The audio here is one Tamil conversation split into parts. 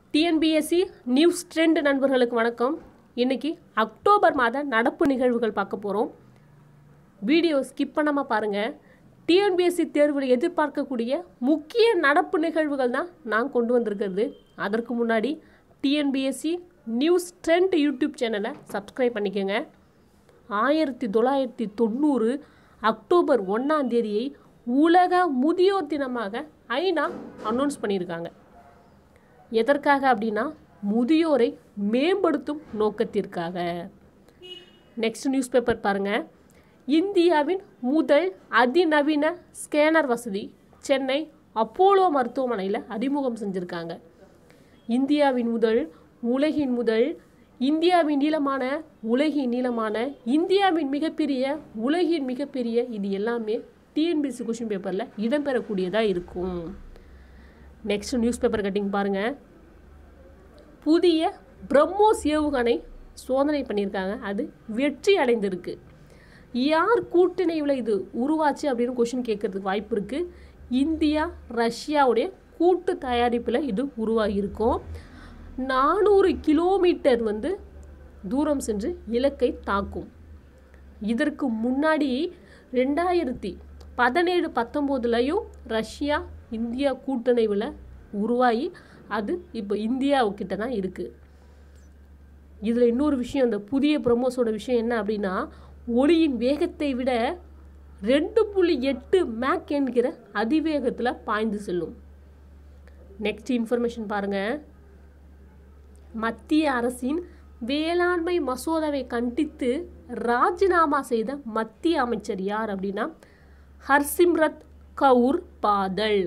டிஎன்பிஎஸ்சி நியூஸ் ட்ரெண்ட் நண்பர்களுக்கு வணக்கம் இன்னைக்கு அக்டோபர் மாத நடப்பு நிகழ்வுகள் பார்க்க போகிறோம் வீடியோ ஸ்கிப் பண்ணாமல் பாருங்கள் டிஎன்பிஎஸ்சி தேர்வில் எதிர்பார்க்கக்கூடிய முக்கிய நடப்பு நிகழ்வுகள் தான் நான் கொண்டு வந்திருக்கிறது அதற்கு முன்னாடி டிஎன்பிஎஸ்சி நியூஸ் ட்ரெண்ட் யூடியூப் சேனலை சப்ஸ்கிரைப் பண்ணிக்கோங்க ஆயிரத்தி தொள்ளாயிரத்தி தொண்ணூறு அக்டோபர் ஒன்றாம் தேதியை உலக முதியோர் தினமாக ஐநா அனௌன்ஸ் பண்ணியிருக்காங்க எதற்காக அப்படின்னா முதியோரை மேம்படுத்தும் நோக்கத்திற்காக நெக்ஸ்ட் நியூஸ் பேப்பர் பாருங்கள் இந்தியாவின் முதல் அதிநவீன ஸ்கேனர் வசதி சென்னை அப்போலோ மருத்துவமனையில் அறிமுகம் செஞ்சுருக்காங்க இந்தியாவின் முதல் உலகின் முதல் இந்தியாவின் நீளமான உலகின் நீளமான இந்தியாவின் மிகப்பெரிய உலகின் மிகப்பெரிய இது எல்லாமே டிஎன்பிசி கொஷின் பேப்பரில் இடம்பெறக்கூடியதாக இருக்கும் நெக்ஸ்ட் நியூஸ் பேப்பர் கட்டிங் பாருங்கள் புதிய பிரம்மோஸ் ஏவுகணை சோதனை பண்ணியிருக்காங்க அது வெற்றி அடைந்திருக்கு யார் கூட்டணியில் இது உருவாச்சு அப்படின்னு கொஷின் கேட்கறதுக்கு வாய்ப்பு இருக்குது இந்தியா ரஷ்யாவுடைய கூட்டு தயாரிப்பில் இது உருவாகியிருக்கும் நானூறு கிலோமீட்டர் வந்து தூரம் சென்று இலக்கை தாக்கும் இதற்கு முன்னாடி ரெண்டாயிரத்தி பதினேழு பத்தொம்போதுலையும் ரஷ்யா இந்தியா கூட்டணிவில் உருவாகி அது இப்போ இந்தியாவுக்கிட்ட தான் இருக்குது இதில் இன்னொரு விஷயம் இந்த புதிய பிரமோஸோட விஷயம் என்ன அப்படின்னா ஒளியின் வேகத்தை விட ரெண்டு புள்ளி எட்டு மேக் என்கிற அதிவேகத்தில் பாய்ந்து செல்லும் நெக்ஸ்ட் இன்ஃபர்மேஷன் பாருங்கள் மத்திய அரசின் வேளாண்மை மசோதாவை கண்டித்து ராஜினாமா செய்த மத்திய அமைச்சர் யார் அப்படின்னா ஹர்சிம்ரத் கவுர் பாதல்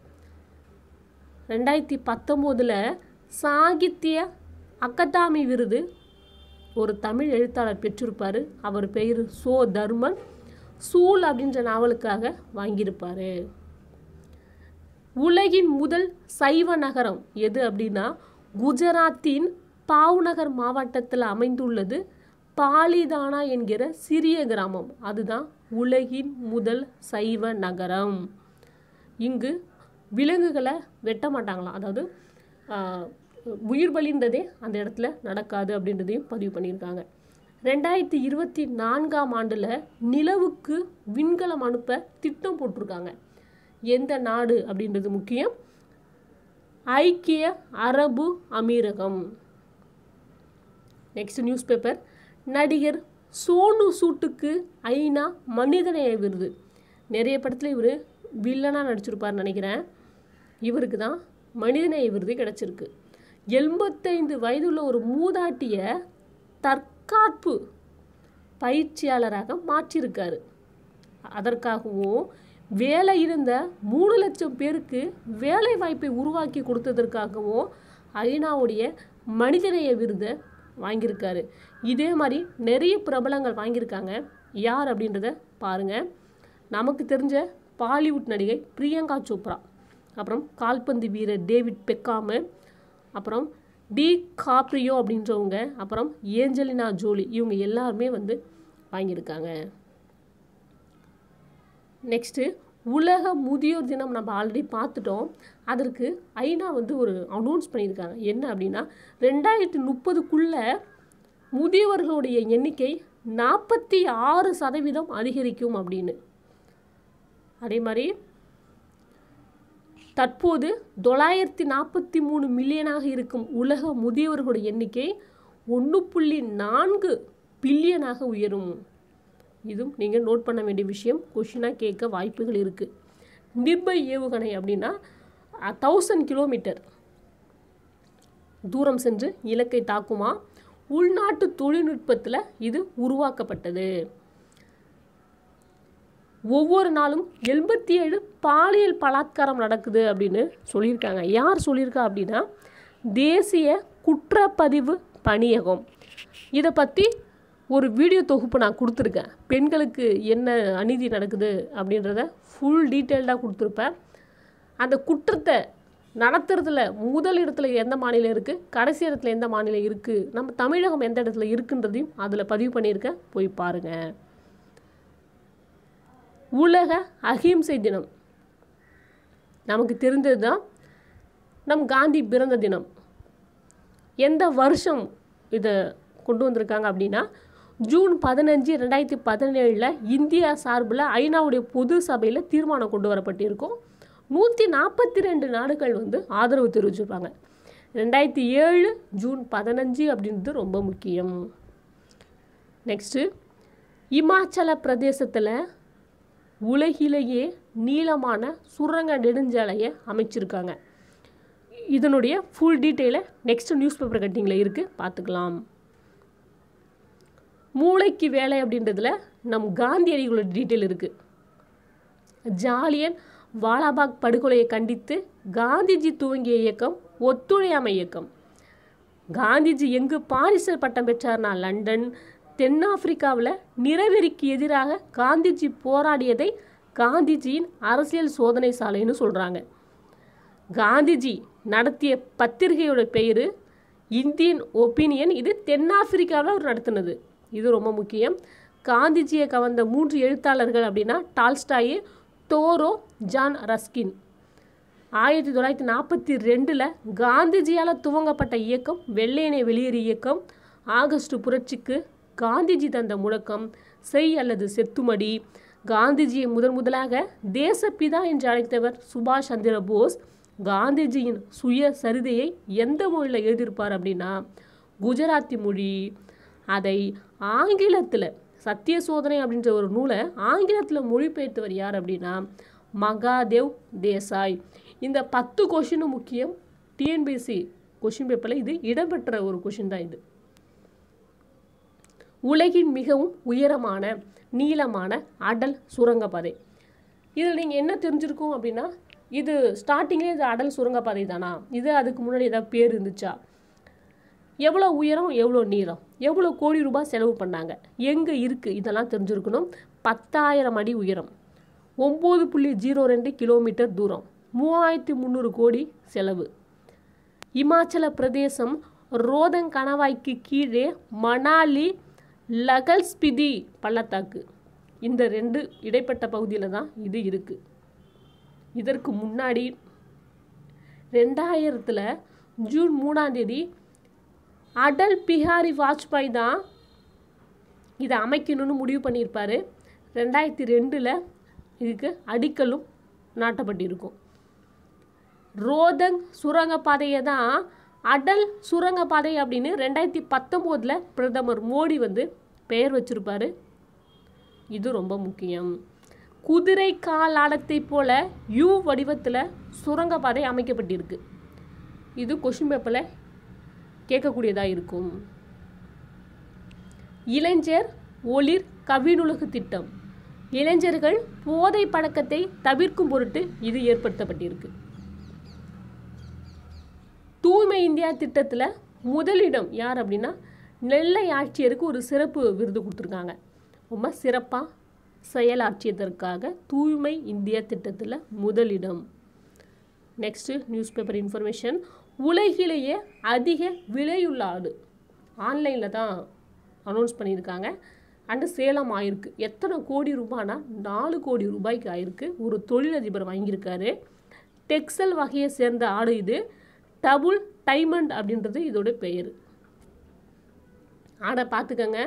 ரெண்டாயிரத்தி பத்தொம்போதில் சாகித்ய அகாதமி விருது ஒரு தமிழ் எழுத்தாளர் பெற்றிருப்பார் அவர் பெயர் சோ தர்மன் சூல் அப்படின்ற நாவலுக்காக வாங்கியிருப்பார் உலகின் முதல் சைவ நகரம் எது அப்படின்னா குஜராத்தின் பாவ்நகர் மாவட்டத்தில் அமைந்துள்ளது பாலிதானா என்கிற சிறிய கிராமம் அதுதான் உலகின் முதல் சைவ நகரம் இங்கு விலங்குகளை வெட்ட மாட்டாங்களாம் அதாவது உயிர் பலின்றதே அந்த இடத்துல நடக்காது அப்படின்றதையும் பதிவு பண்ணியிருக்காங்க ரெண்டாயிரத்தி இருபத்தி நான்காம் ஆண்டில் நிலவுக்கு விண்கலம் அனுப்ப திட்டம் போட்டிருக்காங்க எந்த நாடு அப்படின்றது முக்கியம் ஐக்கிய அரபு அமீரகம் நெக்ஸ்ட் நியூஸ் பேப்பர் நடிகர் சோனு சூட்டுக்கு ஐநா மனிதநேய விருது நிறைய படத்தில் இவர் வில்லனாக நடிச்சிருப்பார்னு நினைக்கிறேன் இவருக்கு தான் மனிதநேய விருது கிடச்சிருக்கு எண்பத்தைந்து வயதுள்ள ஒரு மூதாட்டிய தற்காப்பு பயிற்சியாளராக மாற்றியிருக்காரு அதற்காகவும் வேலை இருந்த மூணு லட்சம் பேருக்கு வேலை வாய்ப்பை உருவாக்கி கொடுத்ததற்காகவும் ஐநாவுடைய மனிதநேய விருதை வாங்கியிருக்காரு இதே மாதிரி நிறைய பிரபலங்கள் வாங்கியிருக்காங்க யார் அப்படின்றத பாருங்கள் நமக்கு தெரிஞ்ச பாலிவுட் நடிகை பிரியங்கா சோப்ரா அப்புறம் கால்பந்து வீரர் டேவிட் பெக்காமு அப்புறம் டி காப்ரியோ அப்படின்றவங்க அப்புறம் ஏஞ்சலினா ஜோலி இவங்க எல்லாருமே வந்து வாங்கியிருக்காங்க நெக்ஸ்ட்டு உலக முதியோர் தினம் நம்ம ஆல்ரெடி பார்த்துட்டோம் அதற்கு ஐநா வந்து ஒரு அனௌன்ஸ் பண்ணியிருக்காங்க என்ன அப்படின்னா ரெண்டாயிரத்தி முப்பதுக்குள்ளே முதியவர்களுடைய எண்ணிக்கை நாற்பத்தி ஆறு சதவீதம் அதிகரிக்கும் அப்படின்னு அதே மாதிரி தற்போது தொள்ளாயிரத்தி நாற்பத்தி மூணு மில்லியனாக இருக்கும் உலக முதியவர்களுடைய எண்ணிக்கை ஒன்று புள்ளி நான்கு பில்லியனாக உயரும் இதுவும் நீங்கள் நோட் பண்ண வேண்டிய விஷயம் கொஷினாக கேட்க வாய்ப்புகள் இருக்குது நிர்பய் ஏவுகணை அப்படின்னா தௌசண்ட் கிலோமீட்டர் தூரம் சென்று இலக்கை தாக்குமா உள்நாட்டு தொழில்நுட்பத்தில் இது உருவாக்கப்பட்டது ஒவ்வொரு நாளும் எண்பத்தி ஏழு பாலியல் பலாத்காரம் நடக்குது அப்படின்னு சொல்லியிருக்காங்க யார் சொல்லியிருக்கா அப்படின்னா தேசிய குற்றப்பதிவு பணியகம் இதை பற்றி ஒரு வீடியோ தொகுப்பு நான் கொடுத்துருக்கேன் பெண்களுக்கு என்ன அநீதி நடக்குது அப்படின்றத ஃபுல் டீட்டெயில்டாக கொடுத்துருப்பேன் அந்த குற்றத்தை நடத்துறதுல முதல் இடத்துல எந்த மாநிலம் இருக்குது கடைசி இடத்துல எந்த மாநிலம் இருக்குது நம்ம தமிழகம் எந்த இடத்துல இருக்குன்றதையும் அதில் பதிவு பண்ணியிருக்கேன் போய் பாருங்கள் உலக அகிம்சை தினம் நமக்கு தெரிந்தது தான் நம் காந்தி பிறந்த தினம் எந்த வருஷம் இதை கொண்டு வந்திருக்காங்க அப்படின்னா ஜூன் பதினஞ்சு ரெண்டாயிரத்தி பதினேழில் இந்தியா சார்பில் ஐநாவுடைய பொது சபையில் தீர்மானம் கொண்டு வரப்பட்டிருக்கும் நூற்றி நாற்பத்தி ரெண்டு நாடுகள் வந்து ஆதரவு தெரிவிச்சிருப்பாங்க ரெண்டாயிரத்தி ஏழு ஜூன் பதினஞ்சு அப்படின்றது ரொம்ப முக்கியம் நெக்ஸ்ட்டு இமாச்சல பிரதேசத்தில் உலகிலேயே நீளமான சுரங்க நெடுஞ்சாலையை அமைச்சிருக்காங்க இதனுடைய ஃபுல் டீட்டெயிலை நெக்ஸ்ட் நியூஸ் பேப்பர் கட்டிங்கில் இருக்குது பார்த்துக்கலாம் மூளைக்கு வேலை அப்படின்றதுல நம் காந்தியடிகளோட டீட்டெயில் இருக்குது ஜாலியன் வாலாபாக் படுகொலையை கண்டித்து காந்திஜி துவங்கிய இயக்கம் ஒத்துழையாமை இயக்கம் காந்திஜி எங்கு பாரிஸில் பட்டம் பெற்றார்னா லண்டன் தென்னாப்பிரிக்காவில் நிறவெறிக்கு எதிராக காந்திஜி போராடியதை காந்திஜியின் அரசியல் சோதனை சாலைன்னு சொல்கிறாங்க காந்திஜி நடத்திய பத்திரிகையோட பெயர் இந்தியன் ஒப்பீனியன் இது தென்னாப்பிரிக்காவில் அவர் நடத்தினது இது ரொம்ப முக்கியம் காந்திஜியை கவர்ந்த மூன்று எழுத்தாளர்கள் அப்படின்னா டால்ஸ்டாயி தோரோ ஜான் ரஸ்கின் ஆயிரத்தி தொள்ளாயிரத்தி நாற்பத்தி ரெண்டில் காந்திஜியால் துவங்கப்பட்ட இயக்கம் வெள்ளையனை வெளியேறு இயக்கம் ஆகஸ்ட் புரட்சிக்கு காந்திஜி தந்த முழக்கம் செய் அல்லது செத்துமடி காந்திஜியை முதன் முதலாக தேசப்பிதா என்று அழைத்தவர் சுபாஷ் சந்திர போஸ் காந்திஜியின் சுய சரிதையை எந்த மொழியில் எழுதியிருப்பார் அப்படின்னா குஜராத்தி மொழி அதை ஆங்கிலத்தில் சத்திய சோதனை அப்படின்ற ஒரு நூலை ஆங்கிலத்தில் மொழிபெயர்த்தவர் யார் அப்படின்னா மகாதேவ் தேசாய் இந்த பத்து கொஷினும் முக்கியம் டிஎன்பிஎஸ்சி கொஷின் பேப்பரில் இது இடம்பெற்ற ஒரு கொஷின் தான் இது உலகின் மிகவும் உயரமான நீளமான அடல் சுரங்கப்பாதை இதில் நீங்கள் என்ன தெரிஞ்சிருக்கும் அப்படின்னா இது ஸ்டார்டிங்லேயே இது அடல் சுரங்கப்பாதை தானா இது அதுக்கு முன்னாடி ஏதாவது பேர் இருந்துச்சா எவ்வளோ உயரம் எவ்வளோ நீளம் எவ்வளோ கோடி ரூபாய் செலவு பண்ணாங்க எங்கே இருக்குது இதெல்லாம் தெரிஞ்சிருக்கணும் பத்தாயிரம் அடி உயரம் ஒம்பது புள்ளி ஜீரோ ரெண்டு கிலோமீட்டர் தூரம் மூவாயிரத்தி முந்நூறு கோடி செலவு இமாச்சல பிரதேசம் ரோதங் கணவாய்க்கு கீழே மணாலி லகல்ஸ்பிதி பள்ளத்தாக்கு இந்த ரெண்டு இடைப்பட்ட பகுதியில் தான் இது இருக்குது இதற்கு முன்னாடி ரெண்டாயிரத்தில் ஜூன் மூணாம் தேதி அடல் பிஹாரி வாஜ்பாய் தான் இதை அமைக்கணும்னு முடிவு பண்ணியிருப்பார் ரெண்டாயிரத்தி ரெண்டில் இதுக்கு அடிக்கலும் நாட்டப்பட்டிருக்கும் ரோதங் சுரங்கப்பாதையை தான் அடல் சுரங்கப்பாதை அப்படின்னு ரெண்டாயிரத்தி பத்தொம்போதில் பிரதமர் மோடி வந்து பெயர் வச்சிருப்பாரு இது ரொம்ப முக்கியம் குதிரை காலாடத்தை போல யூ வடிவத்தில் சுரங்கப்பாதை அமைக்கப்பட்டிருக்கு இது கொஷின் பேப்பரில் கேட்கக்கூடியதாக இருக்கும் இளைஞர் ஒளிர் கவினுலகு திட்டம் இளைஞர்கள் போதை பழக்கத்தை தவிர்க்கும் பொருட்டு இது ஏற்படுத்தப்பட்டிருக்கு தூய்மை இந்தியா திட்டத்தில் முதலிடம் யார் அப்படின்னா நெல்லை ஆட்சியருக்கு ஒரு சிறப்பு விருது கொடுத்துருக்காங்க ரொம்ப சிறப்பாக செயலாற்றியதற்காக தூய்மை இந்தியா திட்டத்தில் முதலிடம் நெக்ஸ்ட்டு நியூஸ் பேப்பர் இன்ஃபர்மேஷன் உலகிலேயே அதிக விலையுள்ள ஆடு ஆன்லைனில் தான் அனௌன்ஸ் பண்ணியிருக்காங்க அண்டு சேலம் ஆயிருக்கு எத்தனை கோடி ரூபாய்னா நாலு கோடி ரூபாய்க்கு ஆயிருக்கு ஒரு தொழிலதிபர் வாங்கியிருக்காரு டெக்ஸல் வகையை சேர்ந்த ஆடு இது டபுள் டைமண்ட் அப்படின்றது இதோட பெயர் ஆடை பார்த்துக்கங்க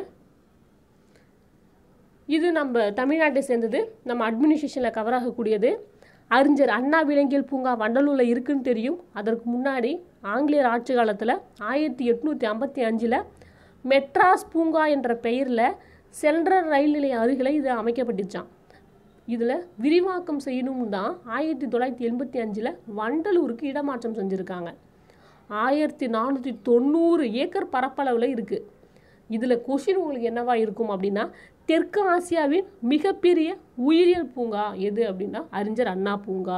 இது நம்ம தமிழ்நாட்டை சேர்ந்தது நம்ம அட்மினிஸ்ட்ரேஷனில் கவர் ஆகக்கூடியது அறிஞர் அண்ணா விலங்கியல் பூங்கா வண்டலூரில் இருக்குன்னு தெரியும் அதற்கு முன்னாடி ஆங்கிலேயர் ஆட்சி காலத்தில் ஆயிரத்தி எட்நூற்றி ஐம்பத்தி அஞ்சில் மெட்ராஸ் பூங்கா என்ற பெயரில் சென்ட்ரல் ரயில் நிலையம் அருகில் இது அமைக்கப்பட்டுச்சான் இதில் விரிவாக்கம் செய்யணும் தான் ஆயிரத்தி தொள்ளாயிரத்தி எண்பத்தி அஞ்சில் வண்டலூருக்கு இடமாற்றம் செஞ்சுருக்காங்க ஆயிரத்தி நானூற்றி தொண்ணூறு ஏக்கர் பரப்பளவில் இருக்குது இதில் கொஷின் உங்களுக்கு என்னவா இருக்கும் அப்படின்னா தெற்கு ஆசியாவின் மிகப்பெரிய உயிரியல் பூங்கா எது அப்படின்னா அறிஞர் அண்ணா பூங்கா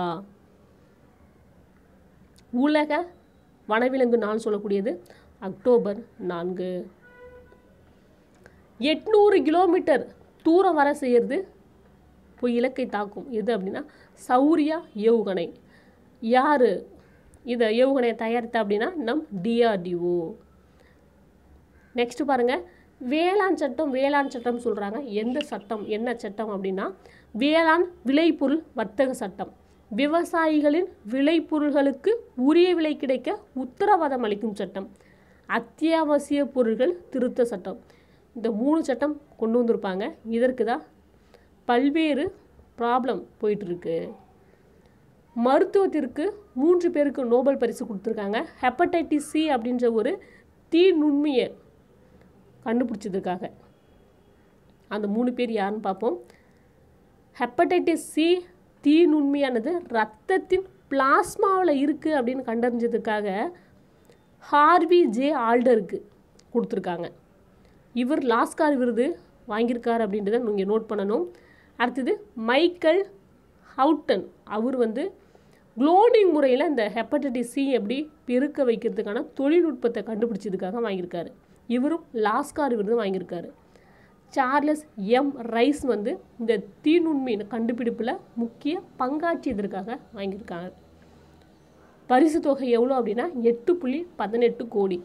உலக வனவிலங்கு நாள் சொல்லக்கூடியது அக்டோபர் நான்கு எட்நூறு கிலோமீட்டர் தூரம் வர செய்கிறது போய் இலக்கை தாக்கும் எது அப்படின்னா சௌரியா ஏவுகணை யார் இதை ஏவுகணையை தயாரித்தா அப்படின்னா நம் டிஆர்டிஓ நெக்ஸ்ட் பாருங்கள் வேளாண் சட்டம் வேளாண் சட்டம் சொல்கிறாங்க எந்த சட்டம் என்ன சட்டம் அப்படின்னா வேளாண் விளைபொருள் வர்த்தக சட்டம் விவசாயிகளின் விளைபொருள்களுக்கு உரிய விலை கிடைக்க உத்தரவாதம் அளிக்கும் சட்டம் அத்தியாவசிய பொருட்கள் திருத்த சட்டம் இந்த மூணு சட்டம் கொண்டு வந்திருப்பாங்க இதற்கு தான் பல்வேறு ப்ராப்ளம் போயிட்டுருக்கு மருத்துவத்திற்கு மூன்று பேருக்கு நோபல் பரிசு கொடுத்துருக்காங்க ஹெப்படைட்டிஸ் சி அப்படின்ற ஒரு தீ நுண்மையை கண்டுபிடிச்சதுக்காக அந்த மூணு பேர் யாருன்னு பார்ப்போம் ஹெப்படைட்டிஸ் சி தீ நுண்மையானது ரத்தத்தின் பிளாஸ்மாவில் இருக்குது அப்படின்னு கண்டறிஞ்சதுக்காக ஹார்வி ஜே ஆல்டருக்கு கொடுத்துருக்காங்க இவர் லாஸ்கார் விருது வாங்கியிருக்கார் அப்படின்றத நீங்கள் நோட் பண்ணணும் அடுத்தது மைக்கேல் ஹவுட்டன் அவர் வந்து குளோனிங் முறையில் இந்த ஹெப்படைட்டிஸ் சி எப்படி பெருக்க வைக்கிறதுக்கான தொழில்நுட்பத்தை கண்டுபிடிச்சதுக்காக வாங்கியிருக்காரு இவரும் லாஸ்கார் விருது வாங்கியிருக்காரு சார்லஸ் எம் ரைஸ் வந்து இந்த தீநுண்மை கண்டுபிடிப்பில் முக்கிய பங்காற்றியதற்காக வாங்கியிருக்காங்க பரிசு தொகை எவ்வளோ அப்படின்னா எட்டு புள்ளி பதினெட்டு கோடி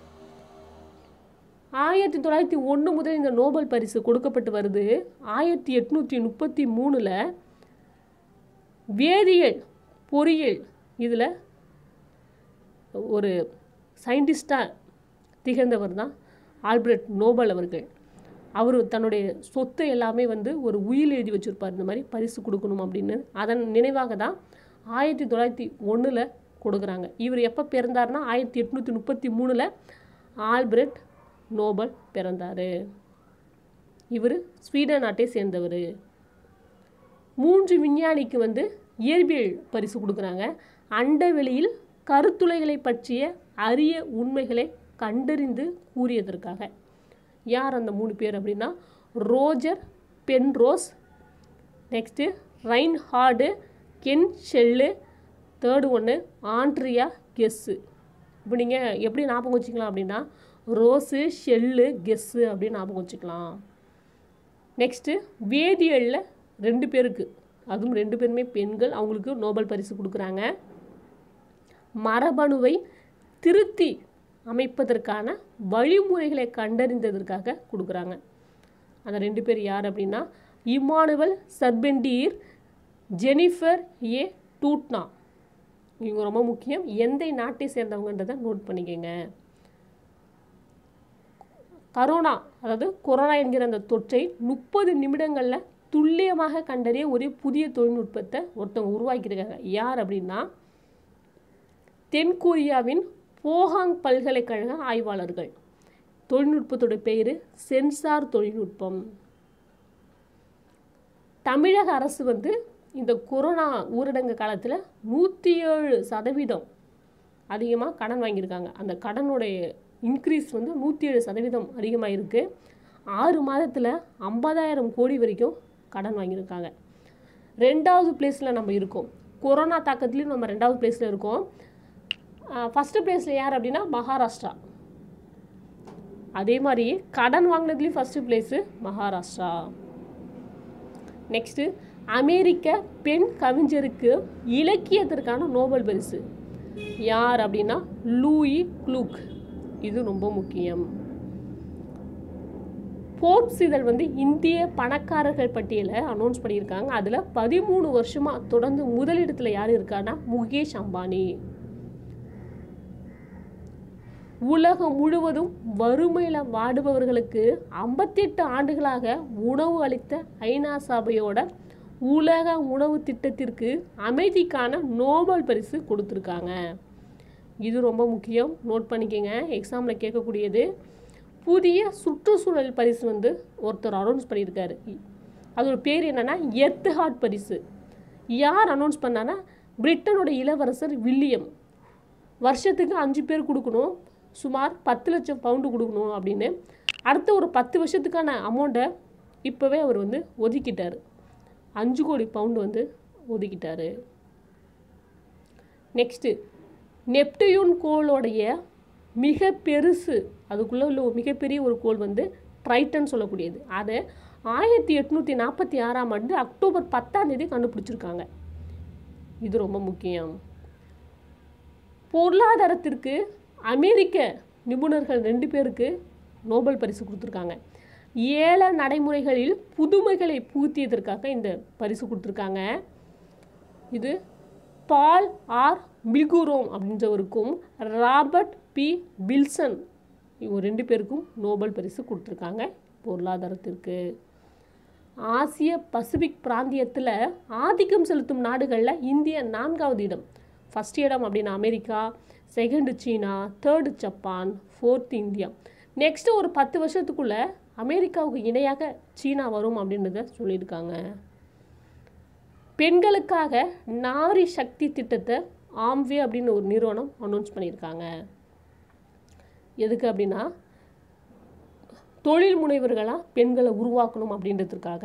ஆயிரத்தி தொள்ளாயிரத்தி ஒன்று முதல் இந்த நோபல் பரிசு கொடுக்கப்பட்டு வருது ஆயிரத்தி எட்நூற்றி முப்பத்தி மூணில் வேதியியல் பொறியியல் இதில் ஒரு சயின்டிஸ்டாக திகழ்ந்தவர் தான் ஆல்பர்ட் நோபல் அவர்கள் அவர் தன்னுடைய சொத்து எல்லாமே வந்து ஒரு உயில் எழுதி வச்சுருப்பார் இந்த மாதிரி பரிசு கொடுக்கணும் அப்படின்னு அதன் நினைவாக தான் ஆயிரத்தி தொள்ளாயிரத்தி ஒன்றில் கொடுக்குறாங்க இவர் எப்போ பிறந்தார்னா ஆயிரத்தி எட்நூற்றி முப்பத்தி மூணில் ஆல்பர்ட் நோபல் பிறந்தார் இவர் ஸ்வீடன் நாட்டை சேர்ந்தவர் மூன்று விஞ்ஞானிக்கு வந்து இயற்பியல் பரிசு கொடுக்குறாங்க அண்டவெளியில் கருத்துளைகளை பற்றிய அரிய உண்மைகளை கண்டறிந்து கூறியதற்காக யார் அந்த மூணு பேர் அப்படின்னா Roger Penrose next Reinhard Genzel third ஒன்று ஆண்ட்ரியா கெஸ்ஸு இப்போ நீங்கள் எப்படி ஞாபகம் வச்சுக்கலாம் அப்படின்னா ரோஸு ஷெல்லு கெஸ்ஸு அப்படின்னு ஞாபகம் வச்சுக்கலாம் நெக்ஸ்ட்டு வேதியியலில் ரெண்டு பேருக்கு அதுவும் ரெண்டு பேருமே பெண்கள் அவங்களுக்கு நோபல் பரிசு கொடுக்குறாங்க மரபணுவை திருத்தி அமைப்பதற்கான வழிமுறைகளை கண்டறிந்ததற்காக கொடுக்குறாங்க அந்த ரெண்டு பேர் யார் அப்படின்னா இமானுவல் சர்பெண்டீர் ஜெனிஃபர் ஏ டூட்னா இவங்க ரொம்ப முக்கியம் எந்த நாட்டை சேர்ந்தவங்கன்றதை நோட் பண்ணிக்கோங்க கரோனா அதாவது கொரோனா என்கிற அந்த தொற்றை முப்பது நிமிடங்களில் துல்லியமாக கண்டறிய ஒரு புதிய தொழில்நுட்பத்தை ஒருத்தவங்க உருவாக்கியிருக்காங்க யார் அப்படின்னா தென்கொரியாவின் போஹாங் பல்கலைக்கழக ஆய்வாளர்கள் தொழில்நுட்பத்தோட பேர் சென்சார் தொழில்நுட்பம் தமிழக அரசு வந்து இந்த கொரோனா ஊரடங்கு காலத்தில் நூற்றி ஏழு சதவீதம் அதிகமாக கடன் வாங்கியிருக்காங்க அந்த கடனுடைய இன்க்ரீஸ் வந்து நூற்றி ஏழு சதவீதம் அதிகமாக இருக்குது ஆறு மாதத்தில் ஐம்பதாயிரம் கோடி வரைக்கும் கடன் வாங்கியிருக்காங்க ரெண்டாவது பிளேஸில் நம்ம இருக்கோம் கொரோனா தாக்கத்துலேயும் நம்ம ரெண்டாவது பிளேஸில் இருக்கோம் ஃபஸ்ட்டு பிளேஸில் யார் அப்படின்னா மகாராஷ்டிரா அதே மாதிரி கடன் வாங்கினதுலேயும் ஃபஸ்ட்டு பிளேஸு மகாராஷ்டிரா நெக்ஸ்ட்டு அமெரிக்க பெண் கவிஞருக்கு இலக்கியத்திற்கான நோபல் பரிசு யார் அப்படின்னா லூயி க்ளூக் இது ரொம்ப முக்கியம் ஃபோர்ப்ஸ் இதழ் வந்து இந்திய பணக்காரர்கள் பட்டியலை அனௌன்ஸ் பண்ணியிருக்காங்க அதில் பதிமூணு வருஷமாக தொடர்ந்து முதலிடத்தில் யார் இருக்கான்னா முகேஷ் அம்பானி உலகம் முழுவதும் வறுமையில் வாடுபவர்களுக்கு ஐம்பத்தெட்டு ஆண்டுகளாக உணவு அளித்த ஐநா சபையோட உலக உணவு திட்டத்திற்கு அமைதிக்கான நோபல் பரிசு கொடுத்துருக்காங்க இது ரொம்ப முக்கியம் நோட் பண்ணிக்கோங்க எக்ஸாமில் கேட்கக்கூடியது புதிய சுற்றுச்சூழல் பரிசு வந்து ஒருத்தர் அனௌன்ஸ் பண்ணியிருக்காரு அதோட பேர் என்னென்னா எர்த் ஹார்ட் பரிசு யார் அனௌன்ஸ் பண்ணான்னா பிரிட்டனோட இளவரசர் வில்லியம் வருஷத்துக்கு அஞ்சு பேர் கொடுக்கணும் சுமார் பத்து லட்சம் பவுண்டு கொடுக்கணும் அப்படின்னு அடுத்த ஒரு பத்து வருஷத்துக்கான அமௌண்ட்டை இப்போவே அவர் வந்து ஒதுக்கிட்டார் அஞ்சு கோடி பவுண்டு வந்து ஒதுக்கிட்டார் நெக்ஸ்ட்டு நெப்டியூன் கோளோடைய மிக பெருசு அதுக்குள்ளே உள்ள ஒரு மிகப்பெரிய ஒரு கோள் வந்து ட்ரைட்டன் சொல்லக்கூடியது அதை ஆயிரத்தி எட்நூற்றி நாற்பத்தி ஆறாம் ஆண்டு அக்டோபர் பத்தாம் தேதி கண்டுபிடிச்சிருக்காங்க இது ரொம்ப முக்கியம் பொருளாதாரத்திற்கு அமெரிக்க நிபுணர்கள் ரெண்டு பேருக்கு நோபல் பரிசு கொடுத்துருக்காங்க ஏல நடைமுறைகளில் புதுமைகளை புகுத்தியதற்காக இந்த பரிசு கொடுத்துருக்காங்க இது பால் ஆர் மில்குரோம் அப்படின்றவருக்கும் ராபர்ட் பி வில்சன் இவங்க ரெண்டு பேருக்கும் நோபல் பரிசு கொடுத்துருக்காங்க பொருளாதாரத்திற்கு ஆசிய பசிபிக் பிராந்தியத்தில் ஆதிக்கம் செலுத்தும் நாடுகளில் இந்தியா நான்காவது இடம் ஃபஸ்ட் இடம் அப்படின்னா அமெரிக்கா செகண்டு சீனா third Japan fourth India next ஒரு பத்து வருஷத்துக்குள்ளே அமெரிக்காவுக்கு இணையாக சீனா வரும் அப்படின்றத சொல்லியிருக்காங்க பெண்களுக்காக நாரி சக்தி திட்டத்தை ஆம்வே அப்படின்னு ஒரு நிறுவனம் அனௌன்ஸ் பண்ணியிருக்காங்க எதுக்கு அப்படின்னா தொழில் முனைவர்களாக பெண்களை உருவாக்கணும் அப்படின்றதுக்காக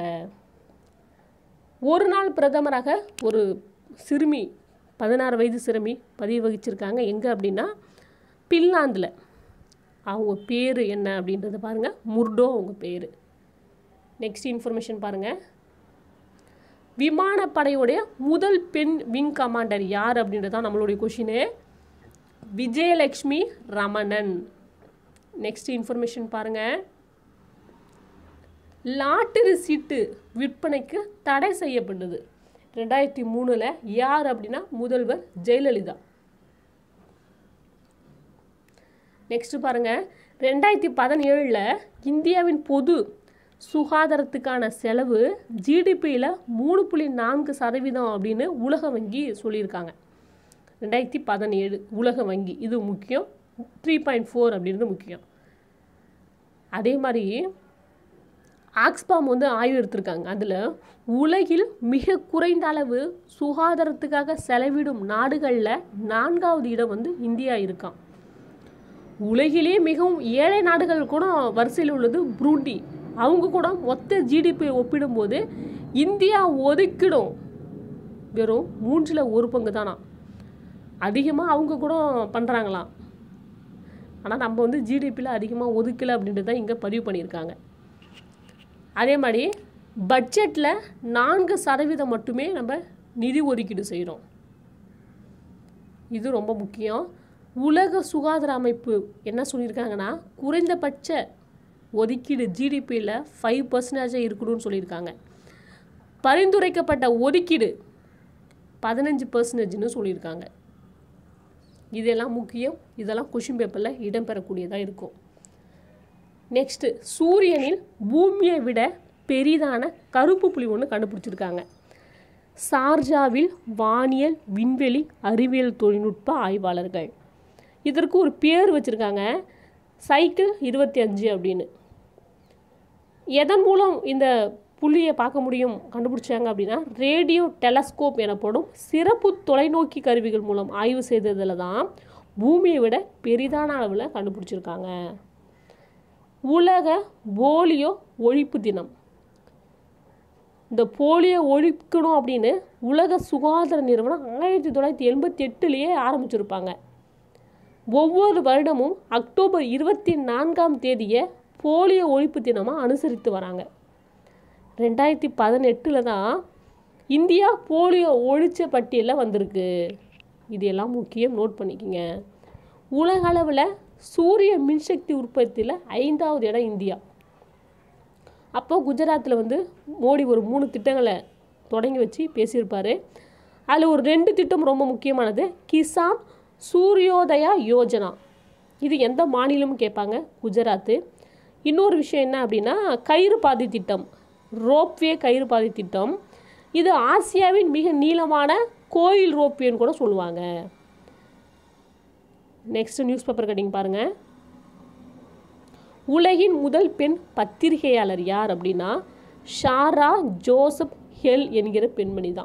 ஒரு நாள் பிரதமராக ஒரு சிறுமி பதினாறு வயது சிறுமி பதிவு வகிச்சிருக்காங்க எங்கே அப்படின்னா பின்லாந்தில் அவங்க பேர் என்ன அப்படின்றத பாருங்கள் முர்டோ அவங்க பேர் நெக்ஸ்ட் இன்ஃபர்மேஷன் பாருங்கள் விமானப்படையுடைய முதல் பெண் விங் கமாண்டர் யார் அப்படின்றது தான் நம்மளுடைய question Vijayalakshmi Ramanan next information பாருங்கள் லாட்டரி சீட்டு விற்பனைக்கு தடை செய்யப்பட்டது ரெண்டாயிரத்தி மூணில் யார் அப்படின்னா முதல்வர் ஜெயலலிதா நெக்ஸ்ட் பாருங்க ரெண்டாயிரத்தி பதினேழில் இந்தியாவின் பொது சுகாதாரத்துக்கான செலவு ஜிடிபியில் மூணு புள்ளி நான்கு சதவீதம் அப்படின்னு உலக வங்கி சொல்லியிருக்காங்க ரெண்டாயிரத்தி பதினேழு உலக வங்கி இது முக்கியம் த்ரீ பாயிண்ட் ஃபோர் அப்படின்றது முக்கியம் அதே மாதிரி ஆக்ஸ்பாம் வந்து ஆய்வு எடுத்திருக்காங்க அதில் உலகில் மிக குறைந்த அளவு சுகாதாரத்துக்காக செலவிடும் நாடுகளில் நான்காவது இடம் வந்து இந்தியா இருக்கான் உலகிலே மிகவும் ஏழை நாடுகள் கூட வரிசையில் உள்ளது புரூண்டி அவங்க கூட மொத்த ஜிடிபி ஒப்பிடும்போது இந்தியா ஒதுக்கிடும் வெறும் மூன்றில் ஒரு பங்கு தானா அதிகமாக அவங்க கூட பண்ணுறாங்களாம் ஆனால் நம்ம வந்து ஜிடிபியில் அதிகமாக ஒதுக்கலை அப்படின்றது தான் இங்கே பதிவு பண்ணியிருக்காங்க அதே மாதிரி பட்ஜெட்டில் நான்கு சதவீதம் மட்டுமே நம்ம நிதி ஒதுக்கீடு செய்கிறோம் இது ரொம்ப முக்கியம் உலக சுகாதார அமைப்பு என்ன சொல்லியிருக்காங்கன்னா குறைந்தபட்ச ஒதுக்கீடு ஜிடிபியில் ஃபைவ் பர்சன்டேஜாக இருக்கணும்னு சொல்லியிருக்காங்க பரிந்துரைக்கப்பட்ட ஒதுக்கீடு பதினஞ்சு பர்சன்டேஜ்னு சொல்லியிருக்காங்க இதெல்லாம் முக்கியம் இதெல்லாம் கொஷின் பேப்பரில் இடம்பெறக்கூடியதாக இருக்கும் நெக்ஸ்ட்டு சூரியனில் பூமியை விட பெரிதான கருப்பு புலி ஒன்று கண்டுபிடிச்சிருக்காங்க சார்ஜாவில் வானியல் விண்வெளி அறிவியல் தொழில்நுட்ப ஆய்வாளர்கள் இதற்கு ஒரு பேர் வச்சுருக்காங்க சைக்கிள் இருபத்தி அஞ்சு அப்படின்னு எதன் மூலம் இந்த புள்ளியை பார்க்க முடியும் கண்டுபிடிச்சாங்க அப்படின்னா ரேடியோ டெலஸ்கோப் எனப்படும் சிறப்பு தொலைநோக்கி கருவிகள் மூலம் ஆய்வு செய்ததில் தான் பூமியை விட பெரிதான அளவில் கண்டுபிடிச்சிருக்காங்க உலக போலியோ ஒழிப்பு தினம் இந்த போலியோ ஒழிக்கணும் அப்படின்னு உலக சுகாதார நிறுவனம் ஆயிரத்தி தொள்ளாயிரத்தி எண்பத்தி எட்டுலேயே ஆரம்பிச்சிருப்பாங்க ஒவ்வொரு வருடமும் அக்டோபர் இருபத்தி நான்காம் தேதியை போலியோ ஒழிப்பு தினமாக அனுசரித்து வராங்க ரெண்டாயிரத்தி பதினெட்டில் தான் இந்தியா போலியோ ஒழிச்ச பட்டியலில் வந்திருக்கு இது எல்லாம் முக்கியம் நோட் பண்ணிக்கோங்க உலக அளவில் சூரிய மின்சக்தி உற்பத்தியில் ஐந்தாவது இடம் இந்தியா அப்போது குஜராத்தில் வந்து மோடி ஒரு மூணு திட்டங்களை தொடங்கி வச்சு பேசியிருப்பார் அதில் ஒரு ரெண்டு திட்டம் ரொம்ப முக்கியமானது கிசான் சூரியோதயா யோஜனா இது எந்த மாநிலமும் கேட்பாங்க குஜராத்து இன்னொரு விஷயம் என்ன அப்படின்னா கயிறு பாதை திட்டம் ரோப்வே கயிறு பாதை திட்டம் இது ஆசியாவின் மிக நீளமான கோயில் ரோப்வேன்னு கூட சொல்லுவாங்க நெக்ஸ்ட் நியூஸ் பேப்பர் கட்டிங் பாருங்கள் உலகின் முதல் பெண் பத்திரிகையாளர் யார் அப்படின்னா ஷாரா ஜோசப் ஹெல் என்கிற பெண்மணி தான்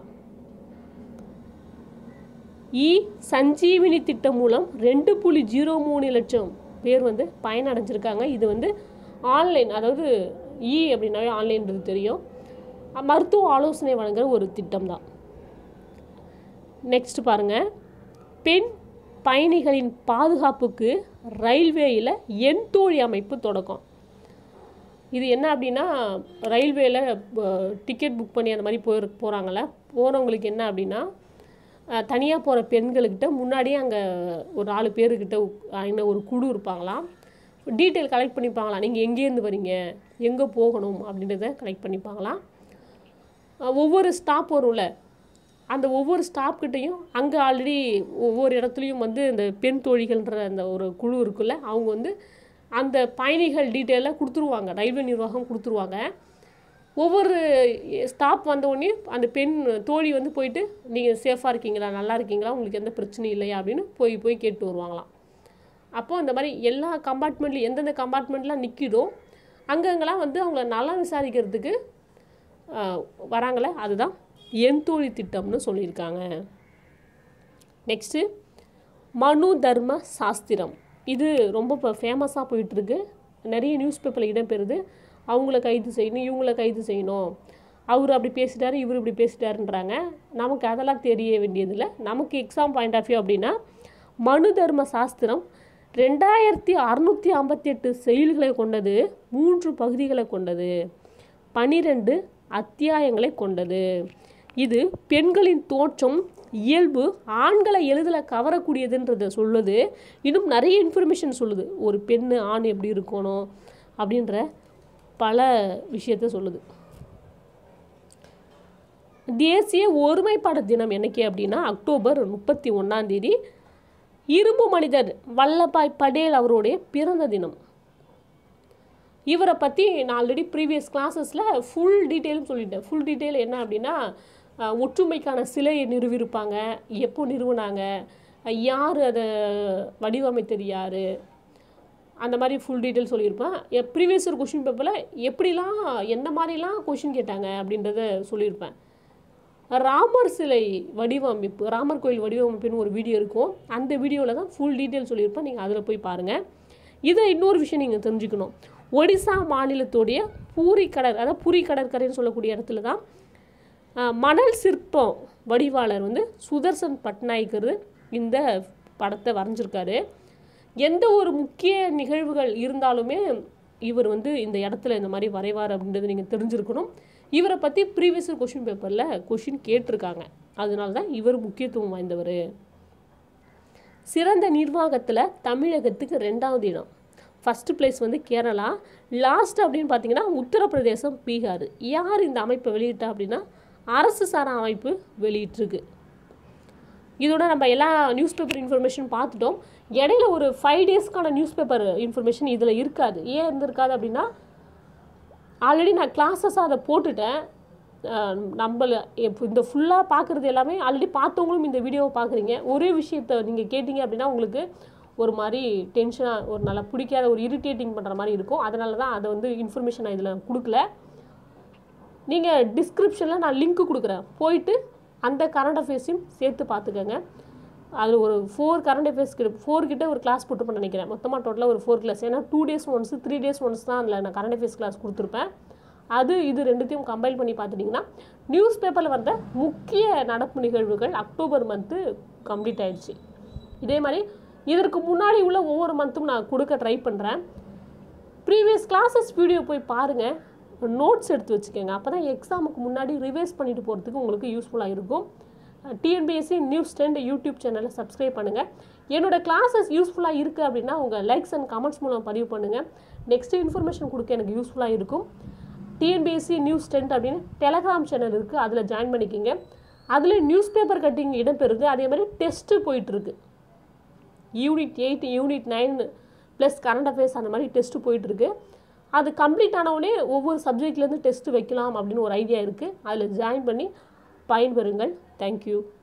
இ சஞ்சீவினி திட்டம் மூலம் ரெண்டு புள்ளி ஜீரோ மூணு லட்சம் பேர் வந்து பயனடைஞ்சிருக்காங்க இது வந்து ஆன்லைன் அதாவது இ அப்படின்னாவே ஆன்லைன்றது தெரியும் மருத்துவ ஆலோசனை வழங்குற ஒரு திட்டம் தான் நெக்ஸ்ட் பாருங்கள் பெண் பயணிகளின் பாதுகாப்புக்கு ரயில்வேயில் எண் தோழி அமைப்பு தொடக்கம் இது என்ன அப்படின்னா ரயில்வேயில் டிக்கெட் புக் பண்ணி அந்த மாதிரி போய் போகிறாங்கள போகிறவங்களுக்கு என்ன அப்படின்னா தனியாக போகிற பெண்களுக்கிட்ட முன்னாடியே அங்கே ஒரு நாலு பேருக்கிட்ட அங்கே ஒரு குழு இருப்பாங்களாம் டீட்டெயில் கலெக்ட் பண்ணிப்பாங்களாம் நீங்கள் எங்கேருந்து வரீங்க எங்கே போகணும் அப்படின்றத கலெக்ட் பண்ணிப்பாங்களாம் ஒவ்வொரு ஸ்டாப் வரும்ல அந்த ஒவ்வொரு ஸ்டாப் கிட்டேயும் அங்கே ஆல்ரெடி ஒவ்வொரு இடத்துலையும் வந்து இந்த பெண் தோழிகள்ன்ற அந்த ஒரு குழு இருக்குல்ல அவங்க வந்து அந்த பயணிகள் டீட்டெயிலாக கொடுத்துருவாங்க ரயில்வே நிர்வாகம் கொடுத்துருவாங்க ஒவ்வொரு ஸ்டாப் வந்தோடனே அந்த பெண் தோழி வந்து போயிட்டு நீங்கள் சேஃபாக இருக்கீங்களா நல்லா இருக்கீங்களா உங்களுக்கு எந்த பிரச்சனையும் இல்லையா அப்படின்னு போய் போய் கேட்டு வருவாங்களாம் அப்போது இந்த மாதிரி எல்லா கம்பார்ட்மெண்ட்லையும் எந்தெந்த கம்பார்ட்மெண்ட்லாம் நிற்கிதோ அங்கங்கெல்லாம் வந்து அவங்கள நல்லா விசாரிக்கிறதுக்கு ஆஹ், வராங்களே அதுதான் என் தோழி திட்டம்னு சொல்லியிருக்காங்க நெக்ஸ்ட்டு மனு தர்ம சாஸ்திரம் இது ரொம்ப இப்போ ஃபேமஸாக போயிட்டுருக்கு நிறைய நியூஸ் பேப்பரில் இடம்பெறுது அவங்கள கைது செய்யணும் இவங்கள கைது செய்யணும் அவர் அப்படி பேசிட்டாரு இவர் இப்படி பேசிட்டாருன்றாங்க நமக்கு அதெல்லாம் தெரிய வேண்டியதில்லை நமக்கு எக்ஸாம் பாயிண்ட் ஆஃப் வியூ அப்படின்னா மனு தர்ம சாஸ்திரம் ரெண்டாயிரத்தி அறுநூற்றி ஐம்பத்தெட்டு செயல்களை கொண்டது மூன்று பகுதிகளை கொண்டது பனிரெண்டு அத்தியாயங்களை கொண்டது இது பெண்களின் தோற்றம் இயல்பு ஆண்களை எளிதில் கவரக்கூடியதுன்றத சொல்லுது இன்னும் நிறைய இன்ஃபர்மேஷன் சொல்லுது ஒரு பெண் ஆண் எப்படி இருக்கணும் அப்படின்ற பல விஷயத்த சொல்லுது தேசிய ஒருமைப்பாடு தினம் என்னைக்கு அப்படின்னா அக்டோபர் முப்பத்தி ஒன்றாம் தேதி இரும்பு மனிதர் வல்லபாய் படேல் அவருடைய பிறந்த தினம் இவரை பற்றி நான் ஆல்ரெடி ப்ரீவியஸ் கிளாஸஸில் ஃபுல் டீட்டெயிலும் சொல்லிட்டேன் ஃபுல் டீட்டெயில் என்ன அப்படின்னா அஹ், ஒற்றுமைக்கான சிலையை நிறுவியிருப்பாங்க எப்போ நிறுவனாங்க அஹ், யார் அதை வடிவமைத்தது யார் அந்த மாதிரி ஃபுல் டீட்டெயில் சொல்லியிருப்பேன் ப்ரீவியஸ் ஒரு கொஷின் பேப்பரில் எப்படிலாம் எந்த மாதிரிலாம் கொஷின் கேட்டாங்க அப்படின்றத சொல்லியிருப்பேன் ராமர் சிலை வடிவமைப்பு ராமர் கோயில் வடிவமைப்புன்னு ஒரு வீடியோ இருக்கும் அந்த வீடியோவில் தான் ஃபுல் டீட்டெயில் சொல்லியிருப்பேன் நீங்கள் அதில் போய் பாருங்கள் இதை இன்னொரு விஷயம் நீங்கள் தெரிஞ்சுக்கணும் ஒடிசா மாநிலத்துடைய பூரி கடற் அதாவது பூரி கடற்கரைன்னு சொல்லக்கூடிய இடத்துல தான் அஹ், மணல் சிற்பம் வடிவாளர் வந்து சுதர்சன் பட்நாயக்கர் இந்த படத்தை வரைஞ்சிருக்காரு எந்த ஒரு முக்கிய நிகழ்வுகள் இருந்தாலுமே இவர் வந்து இந்த இடத்துல இந்த மாதிரி வரைவார் அப்படின்றது நீங்கள் தெரிஞ்சிருக்கணும் இவரை பற்றி ப்ரீவியஸ் கொஷின் பேப்பரில் கொஷின் கேட்டிருக்காங்க அதனால தான் இவர் முக்கியத்துவம் வாய்ந்தவர் சிறந்த நிர்வாகத்தில் தமிழகத்துக்கு ரெண்டாவது இடம் ஃபஸ்ட்டு பிளேஸ் வந்து கேரளா லாஸ்ட் அப்படின்னு பார்த்தீங்கன்னா உத்தரப்பிரதேசம் பீகார் யார் இந்த அமைப்பை வெளியிட்டா அப்படின்னா அரசு சாரா அமைப்பு வெளியிட்டிருக்கு இதோட நம்ம எல்லா நியூஸ் பேப்பர் இன்ஃபர்மேஷன் பார்த்துட்டோம் இடையில ஒரு ஃபைவ் டேஸ்க்கான நியூஸ் பேப்பர் இன்ஃபர்மேஷன் இதில் இருக்காது ஏன் இருந்திருக்காது அப்படின்னா ஆல்ரெடி நான் கிளாஸஸாக அதை போட்டுட்டேன் அஹ் நம்மள இப்போ இந்த ஃபுல்லாக பார்க்குறது எல்லாமே ஆல்ரெடி பார்த்தவங்களும் இந்த வீடியோவை பார்க்குறீங்க ஒரே விஷயத்த நீங்கள் கேட்டிங்க அப்படின்னா உங்களுக்கு ஒரு மாதிரி டென்ஷனாக ஒரு நல்லா பிடிக்காத ஒரு இரிட்டேட்டிங் பண்ணுற மாதிரி இருக்கும் அதனால தான் அதை வந்து இன்ஃபர்மேஷன் நான் இதில் கொடுக்கல நீங்கள் டிஸ்கிரிப்ஷனில் நான் லிங்க் கொடுக்குறேன் போயிட்டு அந்த கரண்ட் அஃபேர்ஸையும் சேர்த்து பார்த்துக்கோங்க அதில் ஒரு ஃபோர் கரண்ட் அஃபேர்ஸ் கிட்ட ஃபோர் கிட்ட ஒரு கிளாஸ் போட்டுப்பேன் நினைக்கிறேன் மொத்தமாக டோட்டலாக ஒரு ஃபோர் கிளாஸ் ஏன்னா two days once three days once தான் அதில் நான் கரண்ட் அஃபேர்ஸ் கிளாஸ் கொடுத்துருப்பேன் அது இது ரெண்டுத்தையும் கம்பைல் பண்ணி பார்த்துட்டிங்கன்னா நியூஸ் பேப்பரில் வந்த முக்கிய நடப்பு நிகழ்வுகள் அக்டோபர் மந்த்து கம்ப்ளீட் ஆயிடுச்சு இதே மாதிரி இதற்கு முன்னாடி உள்ள ஒவ்வொரு மந்த்தும் நான் கொடுக்க ட்ரை பண்ணுறேன் ப்ரீவியஸ் கிளாஸஸ் வீடியோ போய் பாருங்கள் நோட்ஸ் எடுத்து வச்சுக்கோங்க அப்போ தான் எக்ஸாமுக்கு முன்னாடி ரிவைஸ் பண்ணிட்டு போகிறதுக்கு உங்களுக்கு யூஸ்ஃபுல்லாக இருக்கும் டிஎன்பிஎஸ்சி நியூஸ் டென்ட் யூடியூப் சேனலை சப்ஸ்கிரைப் பண்ணுங்கள் என்னோட கிளாஸஸ் யூஸ்ஃபுல்லாக இருக்குது அப்படின்னா உங்கள் லைக்ஸ் அண்ட் கமெண்ட்ஸ் மூலம் பதிவு பண்ணுங்கள் நெக்ஸ்ட் இன்ஃபர்மேஷன் கொடுக்க எனக்கு யூஸ்ஃபுல்லாக இருக்கும் டிஎன்பிஎஸ்சி நியூஸ் டென்ட் அப்படின்னு டெலகிராம் சேனல் இருக்குது அதில் ஜாயின் பண்ணிக்கிங்க அதில் நியூஸ் பேப்பர் கட்டிங் இடம்பெறுது அதே மாதிரி டெஸ்ட்டு போயிட்டுருக்கு unit eight unit nine plus current affairs அந்த மாதிரி டெஸ்ட்டு போயிட்டுருக்கு அது கம்ப்ளீட் ஆனவுடனே ஒவ்வொரு சப்ஜெக்ட்லேருந்து டெஸ்ட்டு வைக்கலாம் அப்படின்னு ஒரு ஐடியா இருக்குது அதில் ஜாயின் பண்ணி பயன்பெறுங்கள் தேங்க்யூ